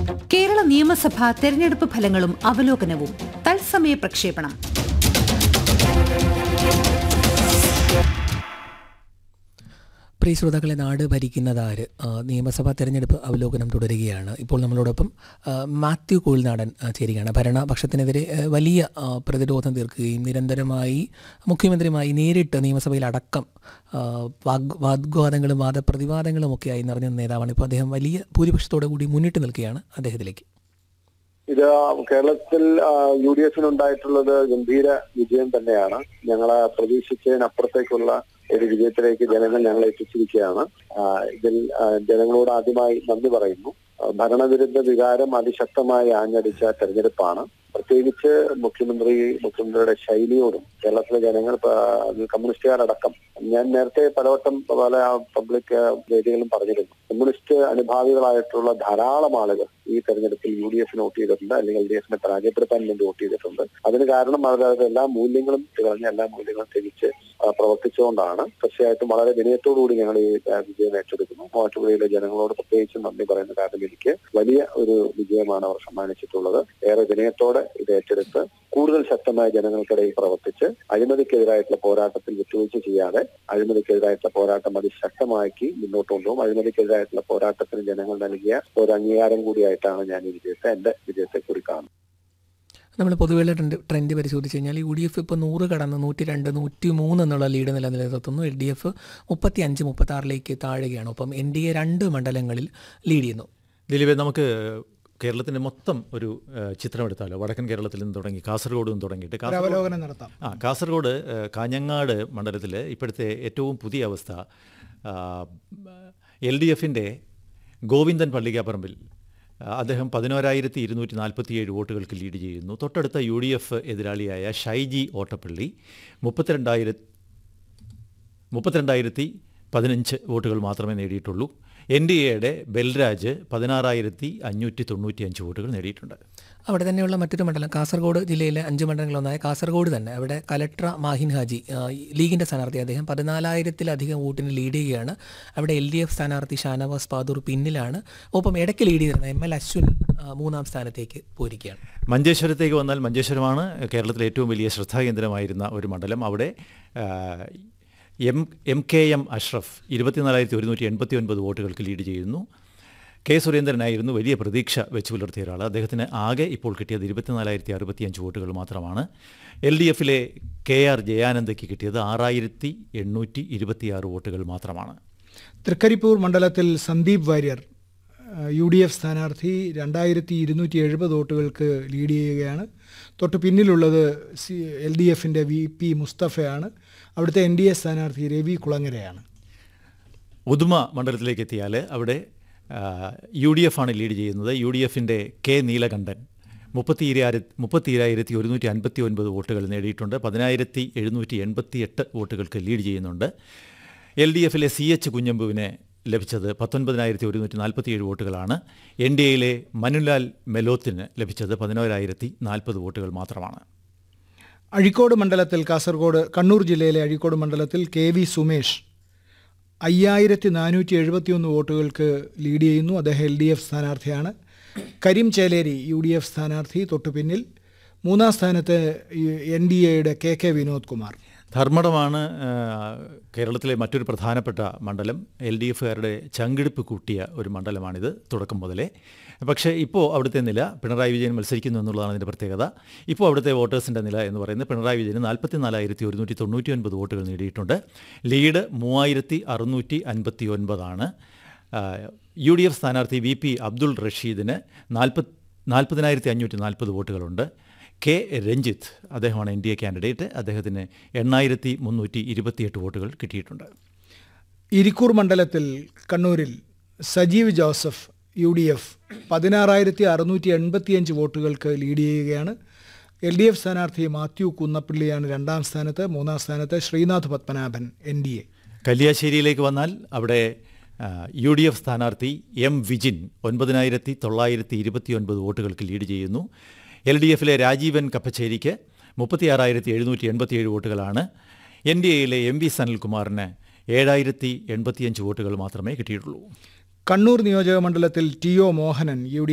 കേരള നിയമസഭാ തെരഞ്ഞെടുപ്പ് ഫലങ്ങളും അവലോകനവും തത്സമയ പ്രക്ഷേപണം പ്രിയ ശ്രോതാക്കളെ നാട് ഭരിക്കുന്നതാര് ആ, നിയമസഭാ തെരഞ്ഞെടുപ്പ് അവലോകനം തുടരുകയാണ് ഇപ്പോൾ നമ്മളോടൊപ്പം ആ, മാത്യു കോൾനാടൻ ആ, ചേരുകയാണ് ഭരണപക്ഷത്തിനെതിരെ ആ, വലിയ ആ, പ്രതിരോധം തീർക്കുകയും നിരന്തരമായി മുഖ്യമന്ത്രിയുമായി നേരിട്ട് നിയമസഭയിൽ അടക്കം ആ, വാഗ് വാഗ്വാദങ്ങളും വാദപ്രതിവാദങ്ങളും ഒക്കെയായി നിറഞ്ഞ നേതാവാണ് ഇപ്പോൾ അദ്ദേഹം വലിയ ഭൂരിപക്ഷത്തോടു കൂടി മുന്നിട്ട് നിൽക്കുകയാണ് അദ്ദേഹത്തിലേക്ക് ഇത് കേരളത്തിൽ യു ഡി എഫിനുണ്ടായിട്ടുള്ളത് ഗംഭീര വിജയം തന്നെയാണ് ഞങ്ങളെ പ്രതീക്ഷിച്ചതിനപ്പുറത്തേക്കുള്ള ഒരു വിജയത്തിലേക്ക് ജനങ്ങൾ ഞങ്ങളെ എത്തിച്ചിരിക്കുകയാണ് ആ, ഇതിൽ ആ, ജനങ്ങളോട് ആദ്യമായി നന്ദി പറയുന്നു ആ, ഭരണവിരുദ്ധ വികാരം അതിശക്തമായി ആഞ്ഞടിച്ച തെരഞ്ഞെടുപ്പാണ് പ്രത്യേകിച്ച് മുഖ്യമന്ത്രി മുഖ്യമന്ത്രിയുടെ ശൈലിയോടും കേരളത്തിലെ ജനങ്ങൾ പ- അത് കമ്മ്യൂണിസ്റ്റുകാരടക്കം ഞാൻ നേരത്തെ പലവട്ടം പല പബ്ലിക് വേദികളും പറഞ്ഞിരുന്നു കമ്മ്യൂണിസ്റ്റ് അനുഭാവികളായിട്ടുള്ള ധാരാളം ആളുകൾ ഈ തെരഞ്ഞെടുപ്പിൽ യു ഡി എഫിന് വോട്ട് ചെയ്തിട്ടുണ്ട് അല്ലെങ്കിൽ എൽ ഡി എഫിനെ പരാജയപ്പെടുത്താൻ വേണ്ടി വോട്ട് ചെയ്തിട്ടുണ്ട് അതിന് കാരണം അവരുടെ എല്ലാ മൂല്യങ്ങളും തികഞ്ഞ എല്ലാ മൂല്യങ്ങളും തിരിച്ച് ആ, പ്രവർത്തിച്ചുകൊണ്ടാണ് തീർച്ചയായിട്ടും വളരെ വിനയത്തോടുകൂടി ഞങ്ങൾ ഈ ആ, വിജയം ഏറ്റെടുക്കുന്നു മൂവാറ്റുപുഴയിലെ ജനങ്ങളോട് പ്രത്യേകിച്ചും നന്ദി പറയുന്ന കാരണം എനിക്ക് വലിയ ഒരു വിജയമാണ് അവർ സമ്മാനിച്ചിട്ടുള്ളത് ഏറെ വിനയത്തോടെ ഇത് ഏറ്റെടുത്ത് കൂടുതൽ ശക്തമായ ജനങ്ങൾക്കിടയിൽ പ്രവർത്തിച്ച് അഴിമതിക്കെതിരായിട്ടുള്ള പോരാട്ടത്തിൽ വിട്ടുവീഴ്ച ചെയ്യാതെ അഴിമതിക്കെതിരായിട്ടുള്ള പോരാട്ടം അതിശക്തമാക്കി മുന്നോട്ട് കൊണ്ടുപോകും അഴിമതിക്കെതിരായിട്ടുള്ള പോരാട്ടത്തിന് ജനങ്ങൾ നൽകിയ ഒരു അംഗീകാരം കൂടിയായിട്ടാണ് ഞാൻ ഈ വിജയത്തെ എന്റെ വിജയത്തെ കൂടി കാണുന്നത് നമ്മൾ പൊതുവെയുള്ള ട്രെൻഡ് ട്രെൻഡ് പരിശോധിച്ച് കഴിഞ്ഞാൽ യു ഡി എഫ് ഇപ്പോൾ നൂറ് കടന്ന് നൂറ്റി രണ്ട് നൂറ്റി മൂന്ന് എന്നുള്ള ലീഡ് നില നിലനിർത്തുന്നു എൽ ഡി എഫ് മുപ്പത്തി അഞ്ച് മുപ്പത്തി ആറിലേക്ക് താഴുകയാണ് ഒപ്പം എൻ ഡി എ രണ്ട് മണ്ഡലങ്ങളിൽ ലീഡ് ചെയ്യുന്നു ദിലീപേ നമുക്ക് കേരളത്തിൻ്റെ മൊത്തം ഒരു ഏഹ്, ചിത്രം എടുത്താലോ വടക്കൻ കേരളത്തിൽ നിന്ന് തുടങ്ങി കാസർഗോഡ് നിന്ന് തുടങ്ങിയിട്ട് ഒരു കാസർഗോഡ് അവലോകനം നടത്താം ആ കാസർഗോഡ് ഏഹ്, കാഞ്ഞങ്ങാട് മണ്ഡലത്തിലെ ഇപ്പോഴത്തെ ഏറ്റവും പുതിയ അവസ്ഥ എൽ ഡി എഫിൻ്റെ ഗോവിന്ദൻ പള്ളിക്കാപ്പറമ്പിൽ ആ, അദ്ദേഹം പതിനോരായിരത്തി ഇരുന്നൂറ്റി നാൽപ്പത്തിയേഴ് വോട്ടുകൾക്ക് ലീഡ് ചെയ്യുന്നു തൊട്ടടുത്ത യു ഡി എഫ് എതിരാളിയായ ഷൈജി ഓട്ടപ്പള്ളി മുപ്പത്തിരണ്ടായിരത്തി മുപ്പത്തിരണ്ടായിരത്തി പതിനഞ്ച് വോട്ടുകൾ മാത്രമേ നേടിയിട്ടുള്ളൂ എൻ ഡി എയുടെ ബൽരാജ് പതിനാറായിരത്തി അഞ്ഞൂറ്റി തൊണ്ണൂറ്റി അഞ്ച് വോട്ടുകൾ നേടിയിട്ടുണ്ട് അവിടെ തന്നെയുള്ള മറ്റൊരു മണ്ഡലം കാസർഗോഡ് ജില്ലയിലെ അഞ്ച് മണ്ഡലങ്ങളൊന്നായ കാസർഗോഡ് തന്നെ അവിടെ കലക്ടർ മാഹിൻ ഹാജി ആ, ലീഗിൻ്റെ സ്ഥാനാർത്ഥി അദ്ദേഹം പതിനാലായിരത്തിലധികം വോട്ടിന് ലീഡ് ചെയ്യുകയാണ് അവിടെ എൽ ഡി എഫ് സ്ഥാനാർത്ഥി ഷാനവാസ് പാദൂർ പിന്നിലാണ് ഒപ്പം ഇടയ്ക്ക് ലീഡ് ചെയ്തിരുന്ന എം എൽ അശ്വിൻ ആ, മൂന്നാം സ്ഥാനത്തേക്ക് പോയിരിക്കുകയാണ് മഞ്ചേശ്വരത്തേക്ക് വന്നാൽ മഞ്ചേശ്വരമാണ് കേരളത്തിലെ ഏറ്റവും വലിയ ശ്രദ്ധാകേന്ദ്രമായിരുന്ന ഒരു മണ്ഡലം അവിടെ ആ, M M K M Ashraf ഇരുപത്തിനാലായിരത്തി ഒരുന്നൂറ്റി എൺപത്തി ഒൻപത് വോട്ടുകൾക്ക് ലീഡ് ചെയ്യുന്നു കെ സുരേന്ദ്രനായിരുന്നു വലിയ പ്രതീക്ഷ വെച്ച് പുലർത്തിയ ഒരാൾ അദ്ദേഹത്തിന് ആകെ ഇപ്പോൾ കിട്ടിയത് ഇരുപത്തിനാലായിരത്തി അറുപത്തിയഞ്ച് വോട്ടുകൾ മാത്രമാണ് എൽ ഡി എഫിലെ കെ ആർ ജയാനന്ദയ്ക്ക് കിട്ടിയത് ആറായിരത്തി എണ്ണൂറ്റി ഇരുപത്തിയാറ് വോട്ടുകൾ മാത്രമാണ് തൃക്കരിപ്പൂർ മണ്ഡലത്തിൽ Sandeep Warrier U D F സ്ഥാനാർത്ഥി രണ്ടായിരത്തി ഇരുന്നൂറ്റി എഴുപത് വോട്ടുകൾക്ക് ലീഡ് ചെയ്യുകയാണ് തൊട്ട് പിന്നിലുള്ളത് സി എൽ ഡി എഫിൻ്റെ വി പി മുസ്തഫയാണ് അവിടുത്തെ എൻ ഡി എ സ്ഥാനാർത്ഥി രവി കുളങ്ങരയാണ് ഉദുമ മണ്ഡലത്തിലേക്ക് എത്തിയാൽ അവിടെ യു ഡി എഫ് ആണ് ലീഡ് ചെയ്യുന്നത് യു ഡി എഫിൻ്റെ കെ നീലകണ്ഠൻ മുപ്പത്തി മുപ്പത്തിരായിരത്തി ഒരുന്നൂറ്റി അൻപത്തി ഒൻപത് വോട്ടുകൾ നേടിയിട്ടുണ്ട് പതിനായിരത്തി എഴുന്നൂറ്റി എൺപത്തി എട്ട് വോട്ടുകൾക്ക് ലീഡ് ചെയ്യുന്നുണ്ട് എൽ ഡി എഫിലെ സി എച്ച് കുഞ്ഞമ്പുവിന് ലഭിച്ചത് പത്തൊൻപതിനായിരത്തി ഒരുന്നൂറ്റി നാൽപ്പത്തി ഏഴ് വോട്ടുകളാണ് എൻ ഡി എയിലെ മനുലാൽ മെലോത്തിന് ലഭിച്ചത് പതിനോരായിരത്തി നാൽപ്പത് വോട്ടുകൾ മാത്രമാണ് അഴീക്കോട് മണ്ഡലത്തിൽ കാസർഗോഡ് കണ്ണൂർ ജില്ലയിലെ അഴീക്കോട് മണ്ഡലത്തിൽ കെ വി സുമേഷ് അയ്യായിരത്തി നാനൂറ്റി എഴുപത്തിയൊന്ന് വോട്ടുകൾക്ക് ലീഡ് ചെയ്യുന്നു അദ്ദേഹം എൽ ഡി എഫ് സ്ഥാനാർത്ഥിയാണ് Karim Cheleri U D F സ്ഥാനാർത്ഥി തൊട്ടു പിന്നിൽ മൂന്നാം സ്ഥാനത്ത് എൻ ഡി എയുടെ കെ കെ വിനോദ് കുമാർ ധർമ്മടമാണ് ആ, കേരളത്തിലെ മറ്റൊരു പ്രധാനപ്പെട്ട മണ്ഡലം എൽ ഡി എഫുകാരുടെ ചങ്കിടിപ്പ് കൂട്ടിയ ഒരു മണ്ഡലമാണിത് തുടക്കം മുതലേ പക്ഷേ ഇപ്പോൾ അവിടുത്തെ നില പിണറായി വിജയൻ മത്സരിക്കുന്നു എന്നുള്ളതാണ് അതിൻ്റെ പ്രത്യേകത ഇപ്പോൾ അവിടുത്തെ വോട്ടേഴ്സിൻ്റെ നില എന്ന് പറയുന്നത് പിണറായി വിജയന് നാൽപ്പത്തി നാലായിരത്തി ഒരുന്നൂറ്റി തൊണ്ണൂറ്റി ഒൻപത് വോട്ടുകൾ നേടിയിട്ടുണ്ട് ലീഡ് മൂവായിരത്തി അറുന്നൂറ്റി അൻപത്തി ഒൻപതാണ് യു ഡി എഫ് സ്ഥാനാർത്ഥി വി പി അബ്ദുൾ റഷീദിന് നാൽപ്പത് നാൽപ്പതിനായിരത്തി അഞ്ഞൂറ്റി നാൽപ്പത് വോട്ടുകളുണ്ട് കെ രഞ്ജിത്ത് അദ്ദേഹമാണ് എൻ ഡി എ കാൻഡിഡേറ്റ് അദ്ദേഹത്തിന് എണ്ണായിരത്തി മുന്നൂറ്റി ഇരുപത്തിയെട്ട് വോട്ടുകൾ കിട്ടിയിട്ടുണ്ട് ഇരിക്കൂർ മണ്ഡലത്തിൽ കണ്ണൂരിൽ Sajeev Joseph U D F പതിനാറായിരത്തി അറുന്നൂറ്റി എൺപത്തിയഞ്ച് വോട്ടുകൾക്ക് ലീഡ് ചെയ്യുകയാണ് എൽ ഡി എഫ് സ്ഥാനാർത്ഥി മാത്യു കുന്നപ്പള്ളിയാണ് രണ്ടാം സ്ഥാനത്ത് മൂന്നാം സ്ഥാനത്ത് Sreenath Padmanabhan N D A കല്യാശ്ശേരിയിലേക്ക് വന്നാൽ അവിടെ ആ, യു ഡി എഫ് സ്ഥാനാർത്ഥി എം വിജിൻ ഒൻപതിനായിരത്തി തൊള്ളായിരത്തി ഇരുപത്തിയൊൻപത് വോട്ടുകൾക്ക് ലീഡ് ചെയ്യുന്നു എൽ ഡി എഫിലെ രാജീവൻ കപ്പച്ചേരിക്ക് മുപ്പത്തിയാറായിരത്തി എഴുന്നൂറ്റി എൺപത്തിയേഴ് വോട്ടുകളാണ് എൻ ഡി എയിലെ എം വി സനൽകുമാറിന് ഏഴായിരത്തി എൺപത്തിയഞ്ച് വോട്ടുകൾ മാത്രമേ കിട്ടിയിട്ടുള്ളൂ കണ്ണൂർ നിയോജക മണ്ഡലത്തിൽ ടി ഒ മോഹനൻ യു